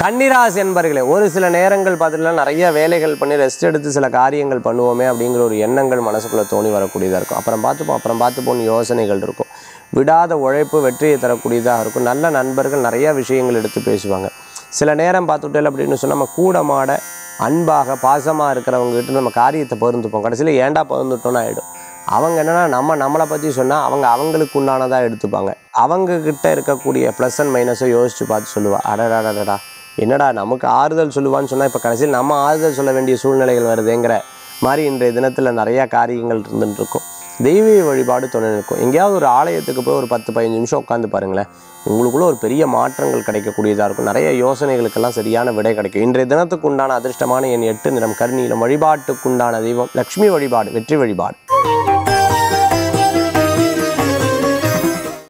கன்னிராசி என்பர்களே ஒரு சில நேரங்கள் பார்த்துட்டுலாம் நிறைய வேலைகள் பண்ணி ரெஸ்ட் எடுத்து சில காரியங்கள் பண்ணுவோமே அப்படிங்கிற ஒரு எண்ணங்கள் மனசுக்குள்ளே தோணி வரக்கூடியதாக இருக்கும் அப்புறம் பார்த்துப்போம் அப்புறம் பார்த்துப்போன்னு யோசனைகள் இருக்கும் விடாத உழைப்பு வெற்றியை தரக்கூடியதாக இருக்கும் நல்ல நண்பர்கள் நிறைய விஷயங்கள் எடுத்து பேசுவாங்க சில நேரம் பார்த்துட்டேன் அப்படின்னு சொன்னால் நம்ம கூட மாட அன்பாக பாசமாக இருக்கிறவங்க கிட்ட நம்ம காரியத்தை பகிர்ந்துப்போம் கடைசியில் ஏன்டா பகிர்ந்துட்டோன்னு ஆகிடும் அவங்க என்னன்னா நம்ம நம்மளை பற்றி சொன்னால் அவங்க அவங்களுக்கு உண்டானதாக எடுத்துப்பாங்க அவங்க கிட்ட இருக்கக்கூடிய ப்ளஸ் அண்ட் மைனஸை யோசித்து பார்த்து சொல்லுவா அடடாடடா என்னடா நமக்கு ஆறுதல் சொல்லுவான்னு சொன்னால் இப்போ கடைசியில் நம்ம ஆறுதல் சொல்ல வேண்டிய சூழ்நிலைகள் வருதுங்கிற மாதிரி இன்றைய தினத்தில் நிறையா காரியங்கள் இருந்துட்டு இருக்கும் தெய்வீக வழிபாடு துணை இருக்கும் எங்கேயாவது ஒரு ஆலயத்துக்கு போய் ஒரு பத்து பதினஞ்சு நிமிஷம் உட்காந்து பாருங்களேன் உங்களுக்குள்ள ஒரு பெரிய மாற்றங்கள் கிடைக்கக்கூடியதாக இருக்கும் நிறைய யோசனைகளுக்கெல்லாம் சரியான விடை கிடைக்கும் இன்றைய தினத்துக்கு உண்டான அதிர்ஷ்டமான என் எட்டு நிறம் கருநீலம் வழிபாட்டுக்குண்டான தெய்வம் லக்ஷ்மி வழிபாடு வெற்றி வழிபாடு